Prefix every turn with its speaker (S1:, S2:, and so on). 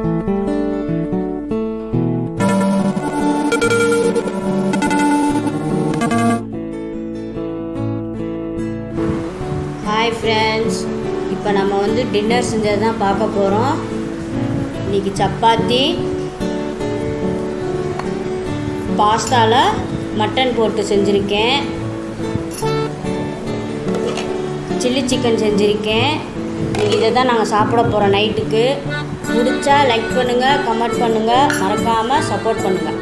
S1: hi friends இப்போ நம்ம வந்து டின்னர் செஞ்சது தான் பார்க்க போகிறோம் இன்னைக்கு சப்பாத்தி பாஸ்தாவில் மட்டன் போட்டு செஞ்சுருக்கேன் சில்லி சிக்கன் செஞ்சுருக்கேன் இன்னைக்கு இதை தான் நாங்கள் சாப்பிட போகிறோம் நைட்டுக்கு பிடிச்சா லைக் பண்ணுங்கள் கமெண்ட் பண்ணுங்கள் மறக்காமல் சப்போர்ட் பண்ணுங்கள்